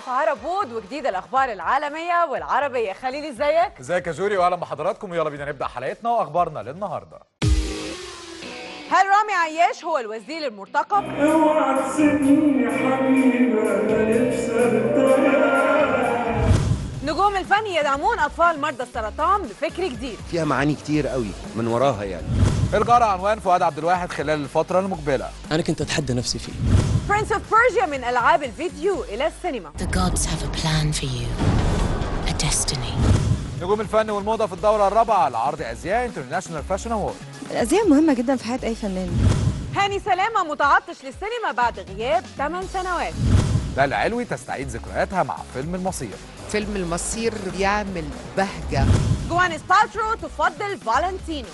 في عرب وود وجديد الاخبار العالميه والعربيه خليل ازيك ازيك يا جوري واهلا بحضراتكم ويلا بينا نبدا حلقتنا واخبارنا للنهارده هل رامي عياش هو الوزير المرتقب اوعى تسيبني يا حبيبي انا نفسي ارتاح نجوم الفن يدعمون اطفال مرضى السرطان بفكر جديد فيها معاني كتير قوي من وراها يعني الجارة عنوان فؤاد عبد الواحد خلال الفترة المقبلة انا كنت اتحدى نفسي فيه برنس اوف بيرجيا من العاب الفيديو الى السينما The gods have a plan for you, a destiny. نجوم الفن والموضة في الدورة الرابعة لعرض أزياء انترناشونال فاشن أوورد الأزياء مهمة جدا في حياة أي فنان هاني سلامه متعطش للسينما بعد غياب 8 سنوات لا العلوي تستعيد ذكرياتها مع فيلم المصير فيلم المصير بيعمل بهجة جوانيس بالترو تفضل فالنتينو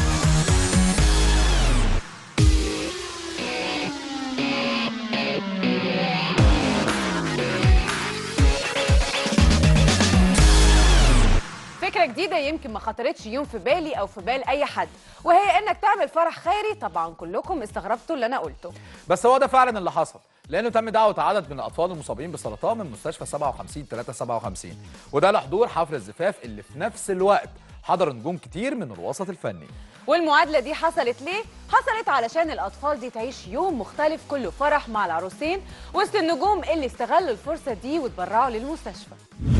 فكرة جديدة يمكن ما خطرتش يوم في بالي أو في بال أي حد وهي إنك تعمل فرح خيري طبعا كلكم استغربتوا اللي أنا قلته بس هو ده فعلا اللي حصل لأنه تم دعوة عدد من الأطفال المصابين بالسرطان من مستشفى 57 357 وده لحضور حفل الزفاف اللي في نفس الوقت حضر نجوم كتير من الوسط الفني والمعادلة دي حصلت ليه؟ حصلت علشان الأطفال دي تعيش يوم مختلف كله فرح مع العروسين وسط النجوم اللي استغلوا الفرصة دي وتبرعوا للمستشفى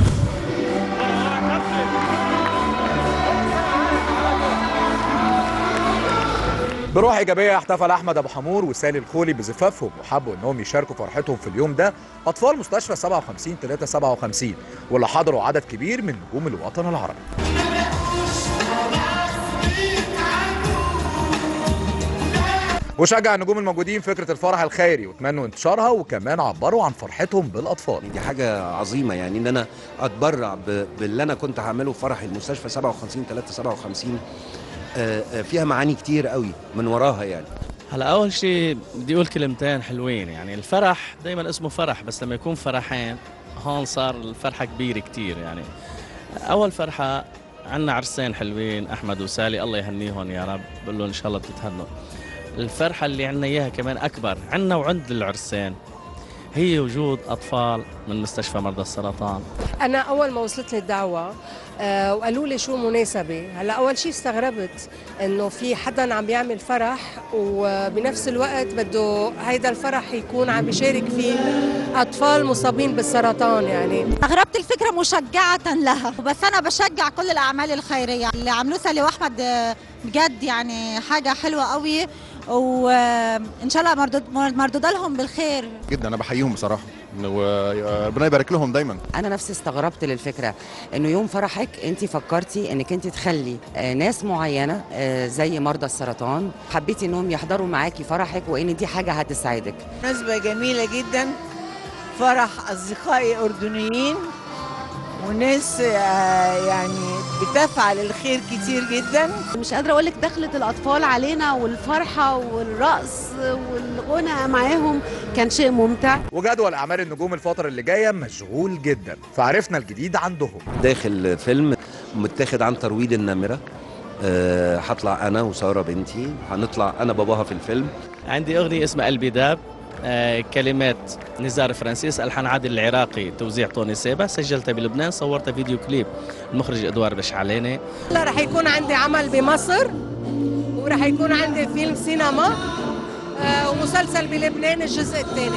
بروح ايجابيه احتفل احمد ابو حمور وسالي الخولي بزفافهم وحبوا انهم يشاركوا فرحتهم في اليوم ده اطفال مستشفى 57 357 واللي حضروا عدد كبير من نجوم الوطن العربي وشجع النجوم الموجودين فكره الفرح الخيري وتمنوا انتشارها وكمان عبروا عن فرحتهم بالاطفال دي حاجة عظيمة يعني ان انا اتبرع ب- باللي انا كنت هعمله في فرح المستشفى 57 357 آه، آه، فيها معاني كتير قوي من وراها يعني هلا اول شيء بدي اقول كلمتين حلوين يعني الفرح دائما اسمه فرح بس لما يكون فرحين هون صار الفرحه كبيره كتير يعني اول فرحه عنا عرسين حلوين احمد وسالي الله يهنيهم يا رب بقول لهم ان شاء الله تتهنوا الفرحه اللي عنا اياها كمان اكبر عنا وعند العرسين هي وجود اطفال من مستشفى مرضى السرطان أنا أول ما وصلت لي الدعوة آه وقالوا لي شو مناسبة هلا أول شيء استغربت إنه في حدا عم بيعمل فرح وبنفس الوقت بده هيدا الفرح يكون عم بيشارك فيه أطفال مصابين بالسرطان يعني استغربت الفكرة مشجعة لها بس أنا بشجع كل الأعمال الخيرية اللي عملوه سالي وأحمد آه، بجد يعني حاجة حلوة قوي وإن شاء الله مردود مردود لهم بالخير جدا انا بحييهم بصراحه وربنا يبارك لهم دايما انا نفسي استغربت للفكره انه يوم فرحك انت فكرتي انك انت تخلي آه، ناس معينه آه، زي مرضى السرطان حبيتي انهم يحضروا معاكي فرحك وان دي حاجه هتسعدك مناسبة جميلة جدا فرح أصدقائي أردنيين وناس آه، يعني بتفعل الخير كتير جدا مش قادرة أقول لك دخلت الأطفال علينا والفرحة والرقص والغنى معاهم كان شيء ممتع وجدول اعمال النجوم الفتره اللي جايه مشغول جدا فعرفنا الجديد عندهم داخل فيلم متاخد عن ترويض النمرة آه، هطلع انا وسارة بنتي هنطلع انا باباها في الفيلم عندي اغنيه اسمها قلبي داب آه، كلمات نزار فرانسيس الحان عادل العراقي توزيع طوني سيبا سجلتها بلبنان صورتها فيديو كليب المخرج ادوار بشعلاني هلا رح يكون عندي عمل بمصر ورح يكون عندي فيلم سينما آه ومسلسل بلبنان الجزء الثاني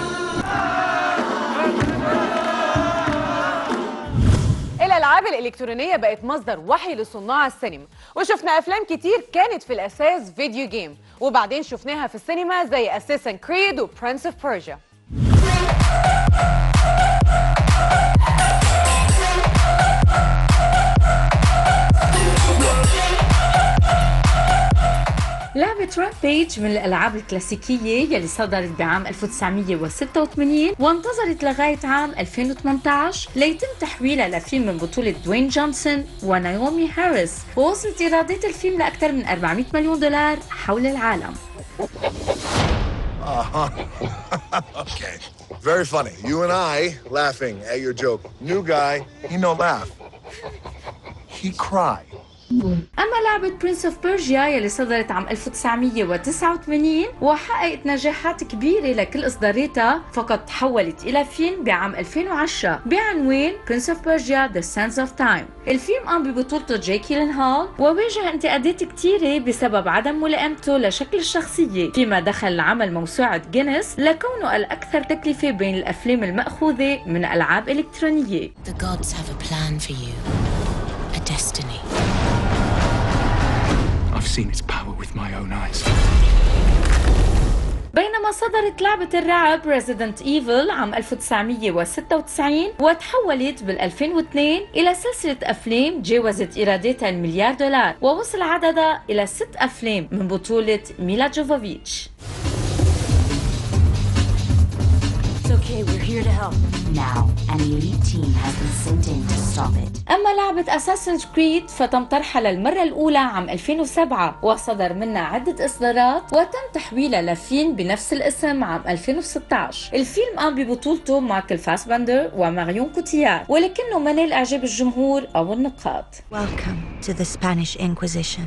الألعاب الإلكترونية بقت مصدر وحي لصناع السينما وشفنا أفلام كتير كانت في الأساس فيديو جيم وبعدين شفناها في السينما زي أساسن كريد وبرنس اوف بيرجيا لعبة رامبيج من الألعاب الكلاسيكية يلي صدرت بعام 1986 وانتظرت لغاية عام 2018 ليتم تحويلها لفيلم من بطولة دوين جونسون ونايومي هاريس ووصلت إيرادات الفيلم لأكثر من 400 مليون دولار حول العالم Uh-huh. okay. Very funny. You and I laughing at your joke. New guy, he no laugh. He cry. أما لعبة برنس اوف بيرجيا يلي صدرت عام 1989 وحققت نجاحات كبيرة لكل إصداراتها فقد تحولت إلى فيلم بعام 2010 بعنوان برنس اوف بيرجيا ذا سانز اوف تايم الفيلم قام ببطولته جاي كيلنهال وواجه انتقادات كتيرة بسبب عدم ملائمته لشكل الشخصية فيما دخل العمل موسوعة جينيس لكونه الأكثر تكلفة بين الأفلام المأخوذة من ألعاب إلكترونية The gods have a plan for you, a destiny. I've seen its power with my own eyes. بينما صدرت لعبة الرعب Resident Evil عام 1996 وتحولت بال 2002 إلى سلسلة أفلام جاوزت إيراداتها المليار دولار ووصل عددها إلى ست أفلام من بطولة ميلا جوفوفيتش It's okay, we're here to help. Now, an elite team has been sent in to stop it. أما لعبة Assassin's Creed فتم طرحها للمرة الأولى عام 2007 وصدر منها عدة إصدارات وتم تحويلها لفيلم بنفس الاسم عام 2016 الفيلم قام ببطولته مايكل فاسبندر وماريون كوتيار ولكنه ما نال إعجاب الجمهور أو النقاد Welcome to the Spanish Inquisition.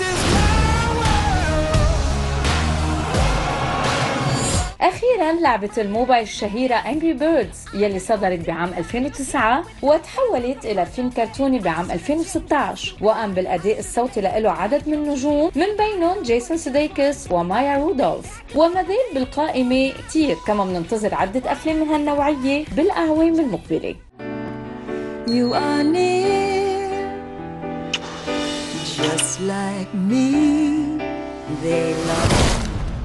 أخيرا لعبة الموبايل الشهيرة Angry Birds يلي صدرت بعام 2009 وتحولت إلى فيلم كرتوني بعام 2016 وقام بالأداء الصوتي له عدد من النجوم من بينهم جيسون سوديكس ومايا رودولف وما زال بالقائمة كتير كما بننتظر عدة أفلام من هالنوعية بالأعوام المقبلة You are near, just like me. They love.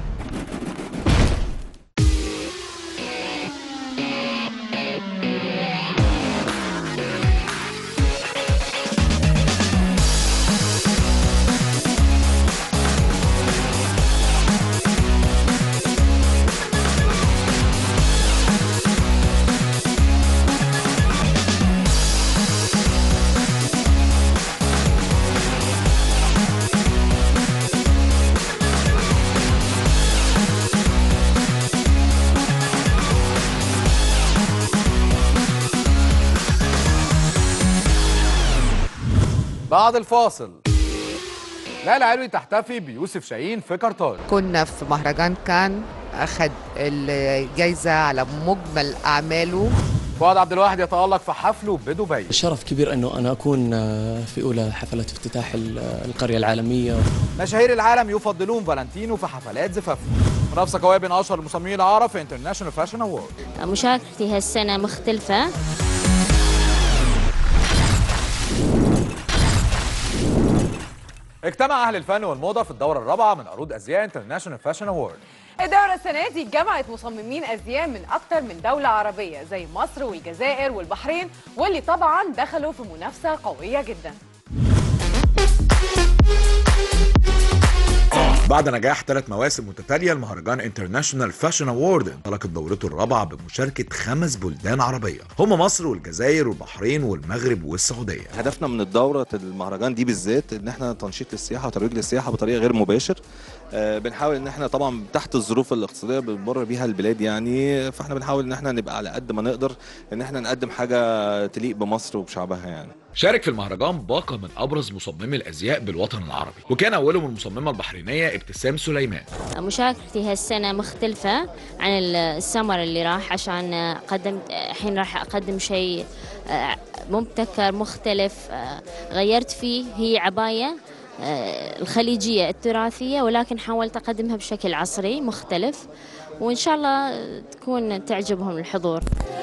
بعد الفاصل لا العلوي تحتفي بيوسف شاهين في قرطاج كنا في مهرجان كان أخد الجايزة على مجمل أعماله فؤاد عبد الواحد يتألق في حفله بدبي شرف كبير انه انا اكون آه، في اولى حفلات افتتاح ال- القريه العالميه مشاهير العالم يفضلون فالنتينو في حفلات زفافهم منافسة قوية بين أشهر المصممين العرب في انترناشونال فاشن أوورد مشاركتي هالسنة مختلفة اجتمع أهل الفن والموضة في الدورة الرابعة من عروض أزياء انترناشونال فاشن أوورد الدورة السنة دي جمعت مصممين أزياء من أكتر من دولة عربية زي مصر والجزائر والبحرين واللي طبعا دخلوا في منافسة قوية جدا بعد نجاح ثلاث مواسم متتالية المهرجان انترناشونال فاشن أوورد انطلقت دورته الرابعة بمشاركة خمس بلدان عربية هم مصر والجزائر والبحرين والمغرب والسعودية هدفنا من الدورة المهرجان دي بالذات ان احنا تنشيط للسياحة وترويج للسياحة بطريقة غير مباشر آه، بنحاول ان احنا طبعا تحت الظروف الاقتصادية اللي بتمر بيها البلاد يعني فاحنا بنحاول ان احنا نبقى على قد ما نقدر ان احنا نقدم حاجة تليق بمصر وبشعبها يعني شارك في المهرجان باقة من أبرز مصممي الأزياء بالوطن العربي وكان أولهم المصممة البحرينية ابتسام سليمان مشاركتي هالسنة مختلفة عن السمر اللي راح عشان قدمت الحين راح أقدم شيء آه، مبتكر مختلف آه، غيرت فيه هي عباية آه، الخليجية التراثية ولكن حاولت أقدمها بشكل عصري مختلف وإن شاء الله تكون تعجبهم الحضور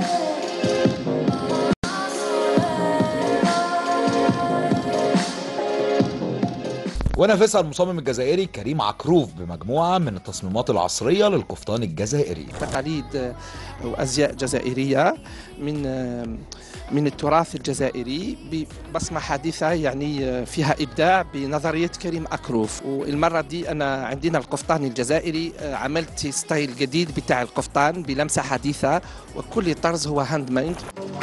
ونافسها المصمم الجزائري كريم عكروف بمجموعة من التصميمات العصرية للقفطان الجزائري تقاليد وازياء جزائريه من من التراث الجزائري ببصمه حديثه يعني فيها ابداع بنظريه كريم اكروف والمره دي انا عندنا القفطان الجزائري عملت ستايل جديد بتاع القفطان بلمسه حديثه وكل طرز هو هاند ميد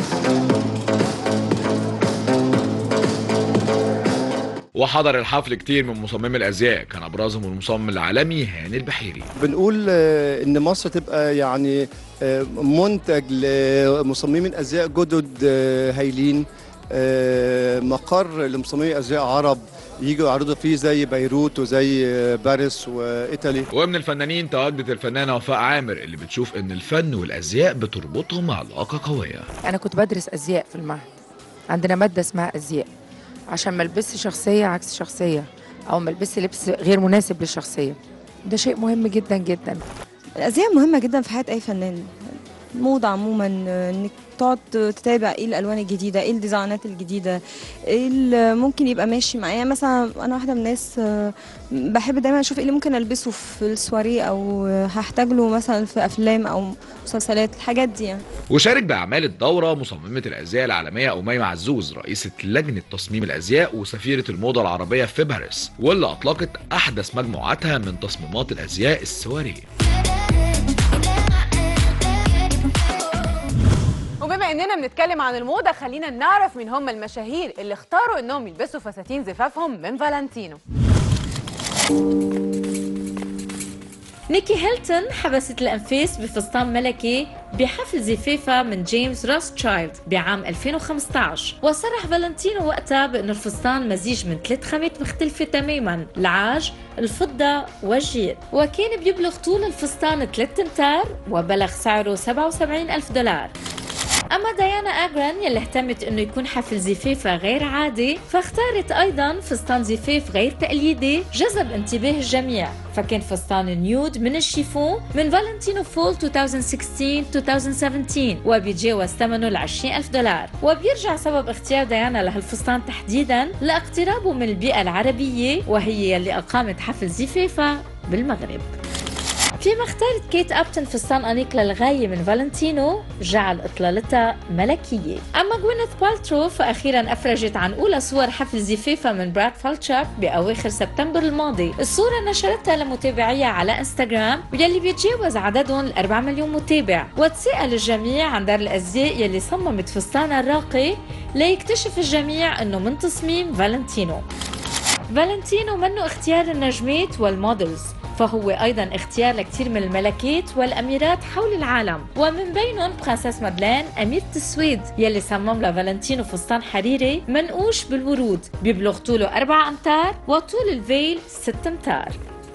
وحضر الحفل كتير من مصممي الأزياء كان أبرزهم المصمم العالمي هاني البحيري بنقول آه، ان مصر تبقى يعني آه، منتج لمصممين ازياء جدد آه، هايلين آه، مقر لمصممي ازياء عرب يجوا يعرضوا فيه زي بيروت وزي باريس وايطالي ومن الفنانين تواجدت الفنانه وفاء عامر اللي بتشوف ان الفن والازياء بتربطهم علاقه قويه أنا كنت بدرس أزياء في المعهد عندنا مادة اسمها أزياء عشان ما البسش شخصية عكس شخصية أو ما البسش لبس غير مناسب للشخصية ده شيء مهم جدا جدا الأزياء مهمة جدا في حياة أي فنان الموضة عموما إنك تقعد تتابع ايه الالوان الجديده ايه الديزاينات الجديده ايه اللي ممكن يبقى ماشي معايا مثلا انا واحده من الناس آه، بحب دايما اشوف ايه اللي ممكن البسه في السواريه او هحتاج له مثلا في افلام او مسلسلات الحاجات دي يعني وشارك باعمال الدوره مصممه الازياء العالميه اميمه عزوز رئيسه لجنه تصميم الازياء وسفيره الموضه العربيه في باريس واللي اطلقت احدث مجموعاتها من تصميمات الازياء السواريه وبما اننا بنتكلم عن الموضه خلينا نعرف مين هم المشاهير اللي اختاروا انهم يلبسوا فساتين زفافهم من فالنتينو نيكي هيلتون حبست الأنفاس بفستان ملكي بحفل زفافها من جيمس روثشايلد بعام 2015 وصرح فالنتينو وقتها بأنه الفستان مزيج من ثلاث خامات مختلفة تماما العاج الفضة والجير وكان بيبلغ طول الفستان 3 امتار وبلغ سعره 77 ألف دولار أما ديانا أجران يلي اهتمت إنه يكون حفل زفافها غير عادي فاختارت أيضا فستان زفاف غير تقليدي جذب انتباه الجميع فكان فستان نيود من الشيفون من فالنتينو فول 2016-2017 وبيتجاوز ثمنه ل 20 ألف دولار وبيرجع سبب اختيار ديانا لهالفستان تحديدا لاقترابه من البيئة العربية وهي يلي أقامت حفل زفافها بالمغرب فيما اختارت كيت أبتن فستان أنيق للغاية من فالنتينو جعل إطلالتها ملكية أما جوينيث بالترو فأخيرا أفرجت عن أولى صور حفل زفافها من براد فالتشاك بأواخر سبتمبر الماضي الصورة نشرتها لمتابعيها على انستغرام واللي بيتجاوز عددهم ال 4 مليون متابع وتساءل الجميع عن دار الأزياء يلي صممت فستانها الراقي ليكتشف الجميع أنه من تصميم فالنتينو فالنتينو منه اختيار النجمات والمودلز فهو أيضا اختيار لكثير من الملكات والأميرات حول العالم ومن بينهم برنسس مادلين أميرة السويد يلي صمم لها فالنتينو فستان حريري منقوش بالورود بيبلغ طوله 4 أمتار وطول الفيل 6 أمتار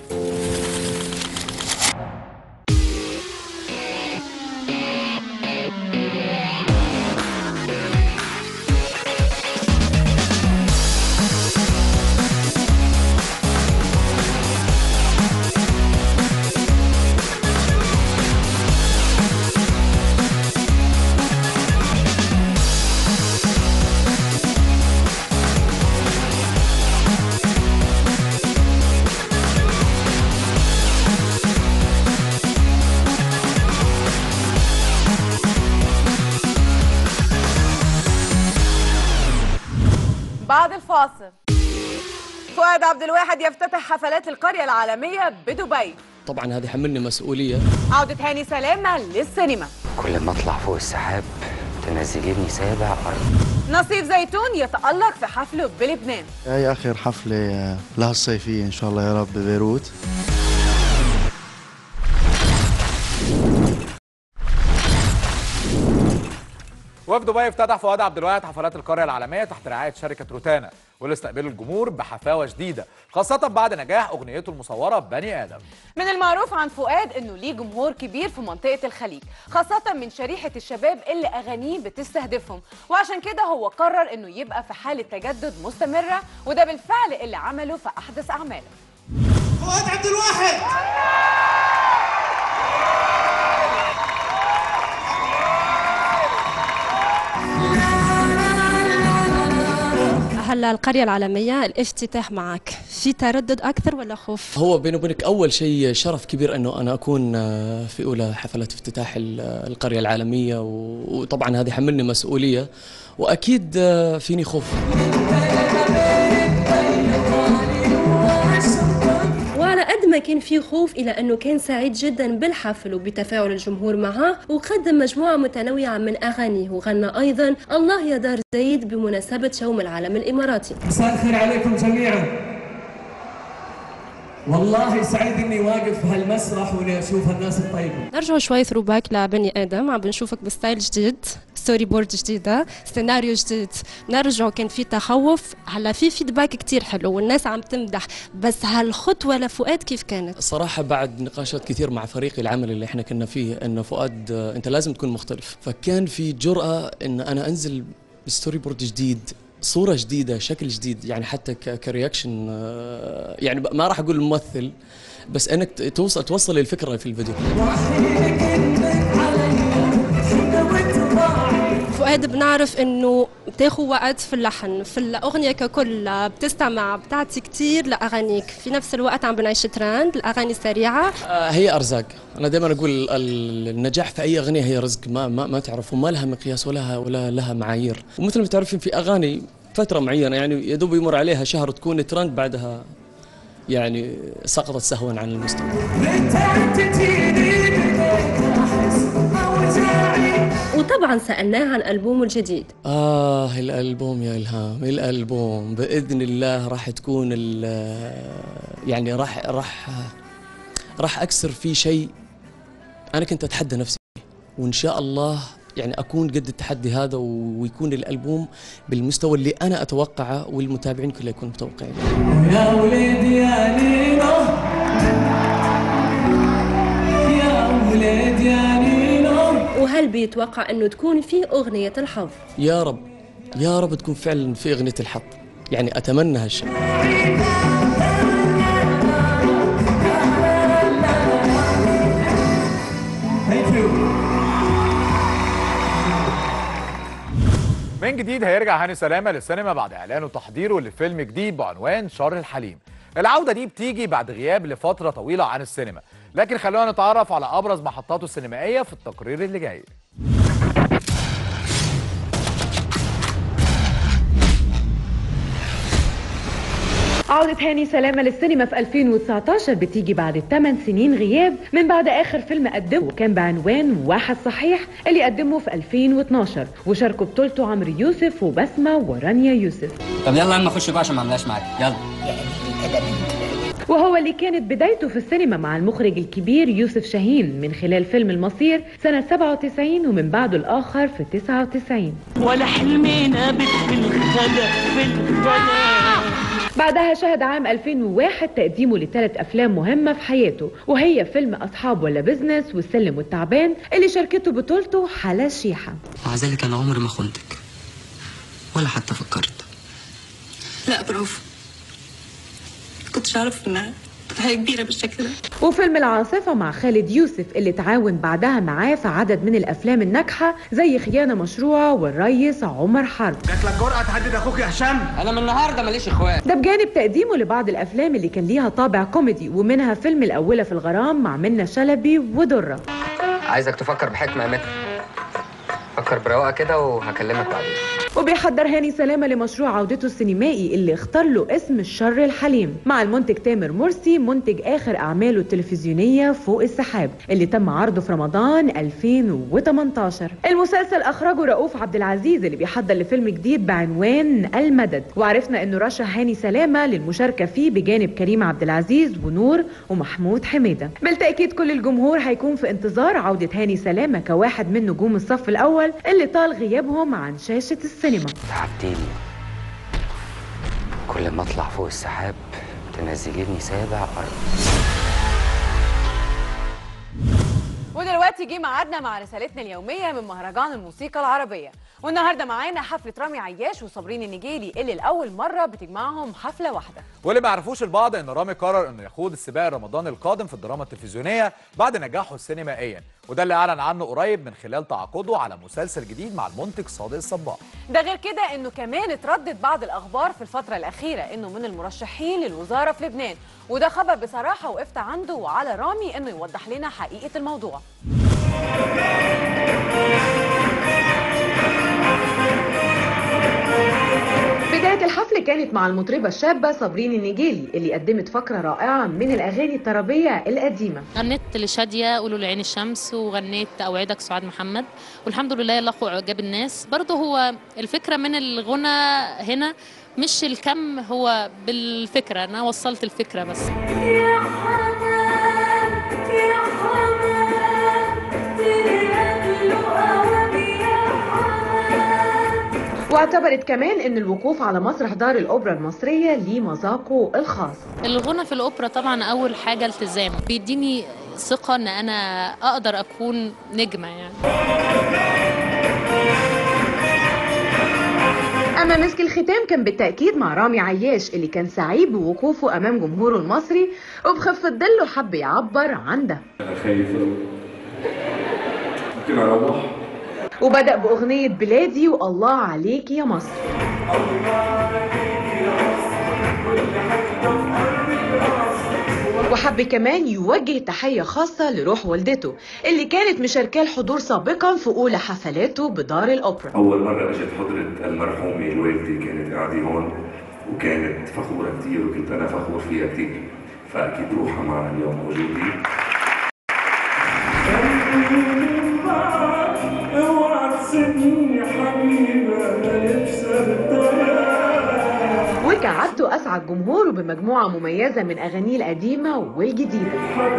بعد الفاصل فؤاد عبد الواحد يفتتح حفلات القرية العالمية بدبي طبعا هذه حملني مسؤوليه عودة هاني سلامة للسينما كل ما اطلع فوق السحاب تنزليني سابع ارض نصيف زيتون يتألق في حفله بلبنان هاي آخر حفلة لها الصيفية إن شاء الله يا رب ببيروت وفي دبي افتتح فؤاد عبد الواحد حفلات القريه العالميه تحت رعايه شركه روتانا واللي استقبلوا الجمهور بحفاوه شديده خاصه بعد نجاح اغنيته المصوره بني ادم من المعروف عن فؤاد انه ليه جمهور كبير في منطقة الخليج خاصة من شريحة الشباب اللي اغانيه بتستهدفهم وعشان كده هو قرر انه يبقى في حالة تجدد مستمرة وده بالفعل اللي عمله في احدث اعماله فؤاد عبد الواحد هلا القرية العالمية الافتتاح معك في تردد أكثر ولا خوف؟ هو بيني وبينك اول شيء شرف كبير انه انا اكون آه، في اولى حفلات افتتاح ال- القريه العالميه و- وطبعا هذه حملني مسؤوليه واكيد آه، فيني خوف وعلى قد ما كان في خوف إلى أنه كان سعيد جدا بالحفل وبتفاعل الجمهور معه وقدم مجموعة متنوعة من أغانيه وغنى أيضا الله يا دار زيد بمناسبة يوم العالم الإماراتي مساء الخير عليكم جميعا والله سعيد اني واقف في هالمسرح واني اشوف هالناس الطيبه نرجعوا شوي ثروباك لبني ادم عم بنشوفك بستايل جديد ستوري بورد جديده سيناريو جديد نرجعوا كان في تخوف هلا في فيدباك كتير حلو والناس عم تمدح بس هالخطوه لفؤاد كيف كانت الصراحة بعد نقاشات كثير مع فريق العمل اللي احنا كنا فيه انه فؤاد آه، انت لازم تكون مختلف فكان في جرأة ان انا انزل بستوري بورد جديد صورة جديدة شكل جديد يعني حتى ك- كرياكشن آه، يعني ب- ما راح اقول ممثل بس انك ت- توصل توصل للفكرة في الفيديو فؤاد بنعرف انه بتاخذ وقت في اللحن في الاغنيه ككل بتستمع بتعطي كتير لاغانيك في نفس الوقت عم بنعيش ترند الاغاني السريعه آه، هي ارزاق انا دائما اقول ال- ال- النجاح في اي اغنيه هي رزق ما ما, ما تعرف وما لها مقياس ولا ولا لها معايير ومثل ما تعرفين في اغاني فتره معينه يعني يا دوب يمر عليها شهر تكون ترند بعدها يعني سقطت سهوا عن المستوى وطبعا سالناه عن البومه الجديد آه الألبوم يا إلهام الألبوم بإذن الله راح تكون ال- يعني راح راح راح أكسر فيه شيء أنا كنت أتحدى نفسي فيه. وإن شاء الله يعني أكون قد التحدي هذا ويكون الألبوم بالمستوى اللي أنا أتوقعه والمتابعين كلهم يكونوا متوقعين يا وليدي يا نينو يا وليدي يا نينو وهل بيتوقع انه تكون في اغنيه الحظ يا رب يا رب تكون فعلا في أغنية الحظ يعني أتمنى هالشيء من جديد هيرجع هاني سلامه للسينما بعد اعلانه وتحضيره لفيلم جديد بعنوان شر الحليم العوده دي بتيجي بعد غياب لفتره طويله عن السينما لكن خلونا نتعرف على ابرز محطاته السينمائيه في التقرير اللي جاي عودة هاني سلامة للسينما في 2019 بتيجي بعد 8 سنين غياب من بعد آخر فيلم قدمه وكان بعنوان واحد صحيح اللي قدمه في 2012 وشاركوا بطولته عمرو يوسف وبسمة ورانيا يوسف طب يلا يا عم خش بقى عشان ما عملاش معاك يلا وهو اللي كانت بدايته في السينما مع المخرج الكبير يوسف شاهين من خلال فيلم المصير سنة 97 ومن بعده الآخر في 99 ولا حلمنا بك في الخلا في الخلا بعدها شهد عام 2001 تقديمه لثلاث أفلام مهمة في حياته وهي فيلم أصحاب ولا بزنس والسلم والتعبان اللي شاركته بطولته حلا شيحة مع ذلك انا عمري ما خنتك ولا حتى فكرت لا برافو كنتش اعرف انها هي كبيره بالشكل ده وفيلم العاصفة مع خالد يوسف اللي تعاون بعدها معاه في عدد من الأفلام الناجحة زي خيانة مشروعة والريس عمر حرب جات لك جرأة تهدد اخوك يا هشام انا من النهارده ماليش اخوات ده بجانب تقديمه لبعض الأفلام اللي كان ليها طابع كوميدي ومنها فيلم الأولى في الغرام مع منة شلبي ودرة عايزك تفكر بحكمه يا متر فكر برواقه كده وهكلمك بعدين وبيحضر هاني سلامة لمشروع عودته السينمائي اللي اختار له اسم الشر الحليم مع المنتج تامر مرسي منتج آخر أعماله التلفزيونية فوق السحاب اللي تم عرضه في رمضان 2018 المسلسل أخرجه رؤوف عبد العزيز اللي بيحضر لفيلم جديد بعنوان المدد وعرفنا إنه رشح هاني سلامة للمشاركة فيه بجانب كريم عبد العزيز ونور ومحمود حميدة بالتأكيد كل الجمهور هيكون في انتظار عودة هاني سلامة كواحد من نجوم الصف الأول اللي طال غيابهم عن شاشة السينما تعبتيني كل ما اطلع فوق السحاب تنزليني سابع ارض ودلوقتي جه ميعادنا مع رسالتنا اليوميه من مهرجان الموسيقى العربيه والنهارده معانا حفله رامي عياش وصابرين النجيلي اللي لاول مره بتجمعهم حفله واحده واللي ما يعرفوش البعض ان رامي قرر انه يخوض السباق الرمضاني القادم في الدراما التلفزيونيه بعد نجاحه سينمائيا وده اللي اعلن عنه قريب من خلال تعاقده على مسلسل جديد مع المنتج صادق الصباح ده غير كده انه كمان اتردد بعض الاخبار في الفتره الاخيره انه من المرشحين للوزاره في لبنان وده خبر بصراحه وقفت عنده وعلى رامي انه يوضح لنا حقيقه الموضوع بداية الحفل كانت مع المطربة الشابة صابرين النجيلي اللي قدمت فقرة رائعة من الأغاني الطربية القديمة غنيت لشادية قولوا لعين الشمس وغنيت أوعدك سعاد محمد والحمد لله لقوا إعجاب الناس برضه هو الفكرة من الغنى هنا مش الكم هو بالفكرة أنا وصلت الفكرة بس واعتبرت كمان ان الوقوف على مسرح دار الاوبرا المصرية ليه مذاقه الخاص الغنى في الأوبرا طبعا أول حاجة التزام بيديني ثقة إن أنا أقدر أكون نجمة يعني اما مسك الختام كان بالتاكيد مع رامي عياش اللي كان سعيد بوقوفه امام جمهوره المصري وبخفة ظله حب يعبر عن ده انا خايف أوي. ممكن اروح وبدأ بأغنية بلادي والله عليك يا مصر وحب كمان يوجه تحية خاصة لروح والدته اللي كانت مشاركاه الحضور سابقا في أولى حفلاته بدار الأوبرا اول مره اجت حضره المرحومه والدتي كانت قاعده هون وكانت فخوره كثير وكنت انا فخور فيها كثير فاكيد روحها معنا اليوم موجوده اوعى تسيبني يا حبيبي انا لسه وكعادته أسعد جمهوره بمجموعة مميزة من أغانيه القديمة والجديدة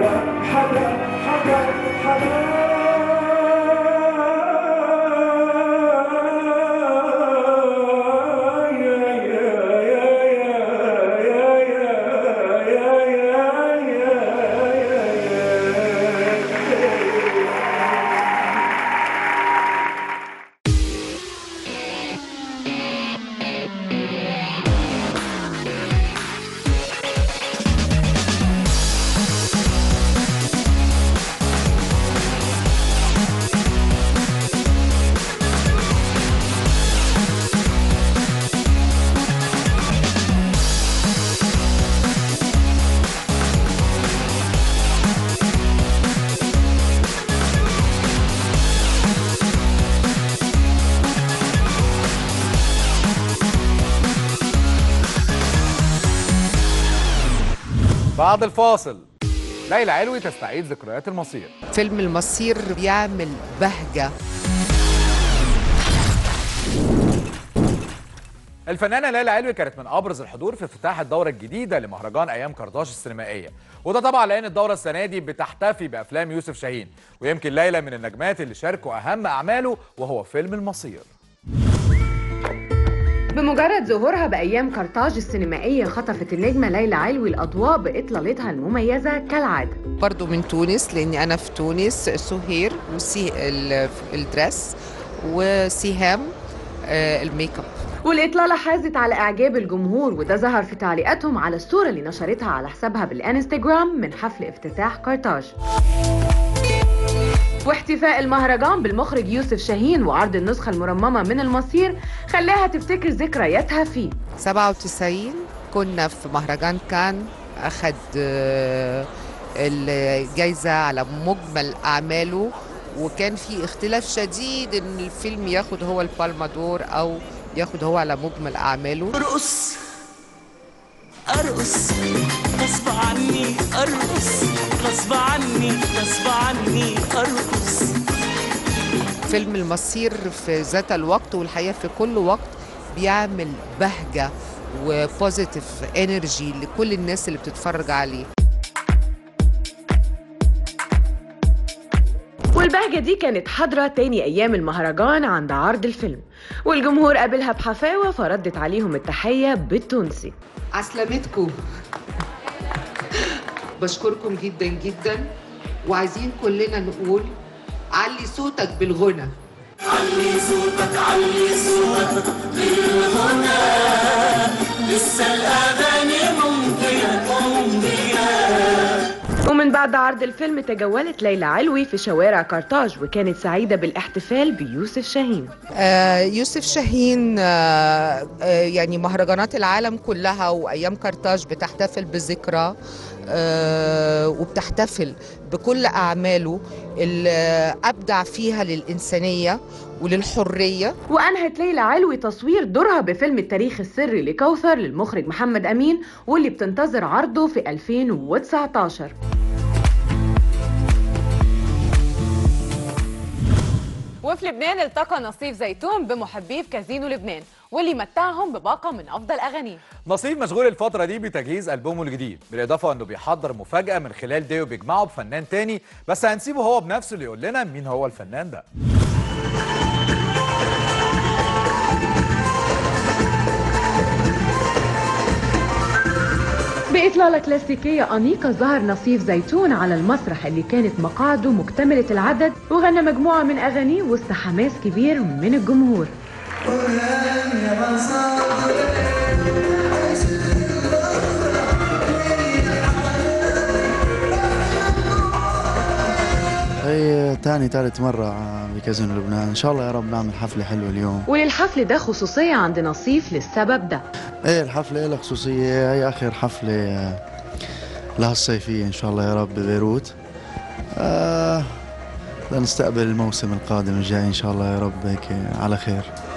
بعد الفاصل ليلى علوي تستعيد ذكريات المصير فيلم المصير بيعمل بهجة الفنانة ليلى علوي كانت من أبرز الحضور في افتتاح الدورة الجديدة لمهرجان أيام كرداش السينمائية وده طبعا لأن الدورة السنة دي بتحتفي بأفلام يوسف شاهين ويمكن ليلى من النجمات اللي شاركوا أهم أعماله وهو فيلم المصير بمجرد ظهورها بأيام كرتاج السينمائية خطفت النجمة ليلى علوي الأضواء بإطلالتها المميزة كالعادة برضو من تونس لأني أنا في تونس سهير وسي ال- الدرس وسهام آه، الميك اب والإطلالة حازت على إعجاب الجمهور وده ظهر في تعليقاتهم على الصورة اللي نشرتها على حسابها بالإنستجرام من حفل افتتاح كرتاج واحتفاء المهرجان بالمخرج يوسف شاهين وعرض النسخة المرممة من المصير خلاها تفتكر ذكرياتها فيه 97 كنا في مهرجان كان أخد آه، الجايزة على مجمل أعماله وكان في اختلاف شديد ان الفيلم ياخد هو البالمادور او ياخد هو على مجمل اعماله ارقص ارقص غصب عني ارقص غصب عني غصب عني ارقص فيلم المصير في ذات الوقت والحقيقه في كل وقت بيعمل بهجه وبوزيتيف انرجي لكل الناس اللي بتتفرج عليه والبهجة دي كانت حاضرة تاني أيام المهرجان عند عرض الفيلم والجمهور قابلها بحفاوة فردت عليهم التحية بالتونسي عسلامتكم بشكركم جدا جدا وعايزين كلنا نقول علي صوتك بالغنى علي صوتك علي صوتك بالغنى لسه الاغاني ممكنه ممكنه ومن بعد عرض الفيلم تجولت ليلى علوي في شوارع كرتاج وكانت سعيدة بالاحتفال بيوسف شاهين آه، يوسف شاهين آه، آه، يعني مهرجانات العالم كلها وايام كرتاج بتحتفل بذكرى آه، وبتحتفل بكل أعماله اللي أبدع فيها للإنسانية وللحرية وأنهت ليلى علوي تصوير دورها بفيلم التاريخ السري لكوثر للمخرج محمد أمين واللي بتنتظر عرضه في 2019 وفي لبنان التقى نصيف زيتون بمحبيه في كازينو لبنان واللي متعهم بباقة من أفضل أغانيه نصيب مشغول الفترة دي بتجهيز ألبومه الجديد بالإضافة أنه بيحضر مفاجأة من خلال ديو بيجمعه بفنان تاني بس هنسيبه هو بنفسه اللي يقول لنا مين هو الفنان ده بإطلالة كلاسيكية أنيقة ظهر نصيف زيتون على المسرح اللي كانت مقاعده مكتملة العدد وغنى مجموعة من أغانيه وسط حماس كبير من الجمهور هي تاني تالت مرة بكازينو لبنان إن شاء الله يا رب نعمل حفلة حلوة اليوم وللحفل ده خصوصية عند نصيف للسبب ده إيه الحفلة لها خصوصية هي آخر حفلة آه، لها الصيفية إن شاء الله يا رب ببيروت آه لنستقبل الموسم القادم الجاي إن شاء الله يا رب هيك على خير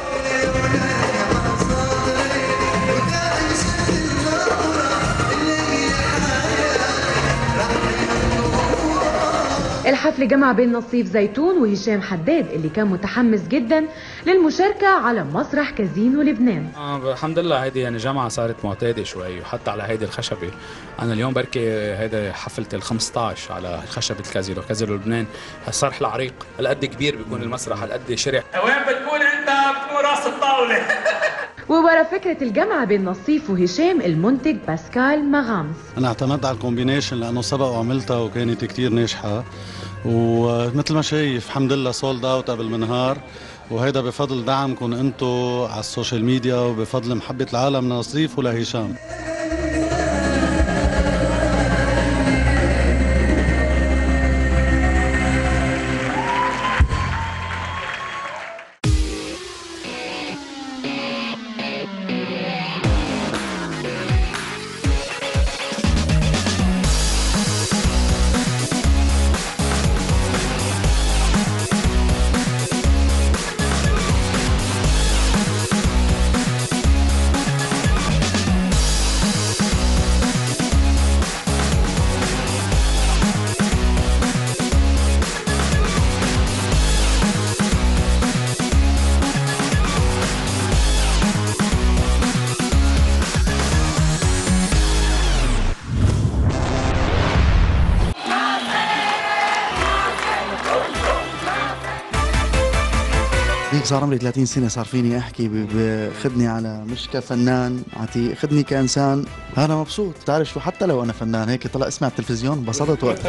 الحفل جمع بين نصيف زيتون وهشام حداد اللي كان متحمس جدا للمشاركة على مسرح كازينو لبنان آه الحمد لله هيدي يعني جامعة صارت معتادة شوي وحتى على هيدي الخشبة أنا اليوم بركي هيدا حفلة ال 15 على خشبة الكازينو كازينو لبنان الصرح العريق هالقد كبير بيكون المسرح هالقد شرع وين بتكون انت بتكون راس الطاوله وورا فكرة الجمع بين نصيف وهشام المنتج باسكال مغامس انا اعتمدت على الكومبينيشن لانه سبق وعملتها وكانت كتير ناجحه ومثل ما شايف الحمد لله سولد اوت قبل منهار وهيدا بفضل دعمكم انتم على السوشيال ميديا وبفضل محبه العالم لنصيف ولهشام هيك صار عمري 30 سنة صار فيني أحكي ب- ب- خدني على مش كفنان عتيق خدني كإنسان أنا مبسوط بتعرف شو حتى لو أنا فنان هيك طلع اسمي على التلفزيون انبسطت وقتها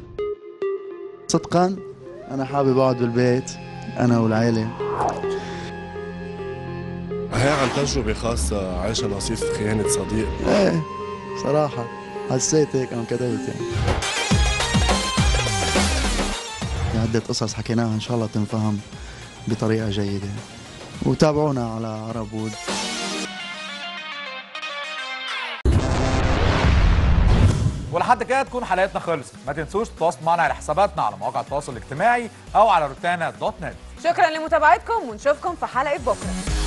صدقا أنا حابب أقعد بالبيت أنا والعيلة هي عن تجربة خاصة عايشة نصيف خيانة صديق إيه صراحة حسيت هيك أنا كتبت يعني في عدة قصص حكيناها إن شاء الله تنفهم بطريقة جيدة وتابعونا على عرب وود ولحد كده تكون حلقتنا خلصت ما تنسوش تتواصلوا معنا على حساباتنا على مواقع التواصل الاجتماعي او على روتانا دوت نت شكرا لمتابعتكم ونشوفكم في حلقة بكرة